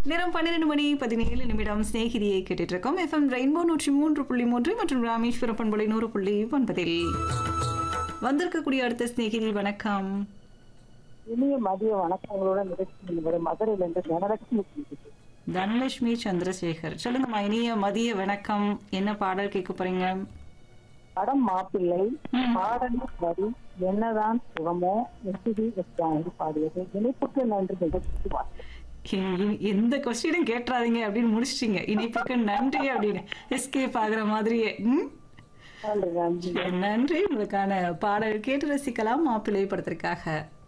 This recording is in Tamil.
நேரம் பன்னிரெண்டு மணி பதினேழு நிமிடம் சிநேகிதியை கேட்டுட்டு இருக்கோம் எஃப்எம் ரெயின்போ நூற்றி மூன்று புள்ளி மூன்று மற்றும் ராமேஸ்வரம் பண்பொழி நூறு புள்ளி ஒன்பதில் வந்திருக்கக்கூடிய அடுத்த சிநேகிதி வணக்கம் இனிய மதிய வணக்கங்களோட நிகழ்ச்சி வரும் மதுரையிலிருந்து தனலட்சுமி பேசுகிறேன். தனலட்சுமி சந்திரசேகர் சொல்லுங்கம்மா இனிய மதிய வணக்கம் என்ன பாடல் கேட்க போறீங்க படம் மாப்பிள்ளை ம். பாடல் வரி என்னதான் சுகமோ எஸ்டி வெஸ்டாங்கி பாடியது இணைப்புக்கு நன்றி நிகழ்ச்சி வாழ்த்து. இ- இ- எந்த கொஸ்டினும் கேட்டுறாதீங்க அப்படின்னு முடிச்சிட்டீங்க இனிப்புக்கு நன்றி அப்படின்னு எஸ்கேப் ஆகுற மாதிரியே ம்? நன்றி நன்றி நன்றி உங்களுக்கான பாடல் கேட்டு ரசிக்கலாம் மாப்பிள்ளை படத்திற்காக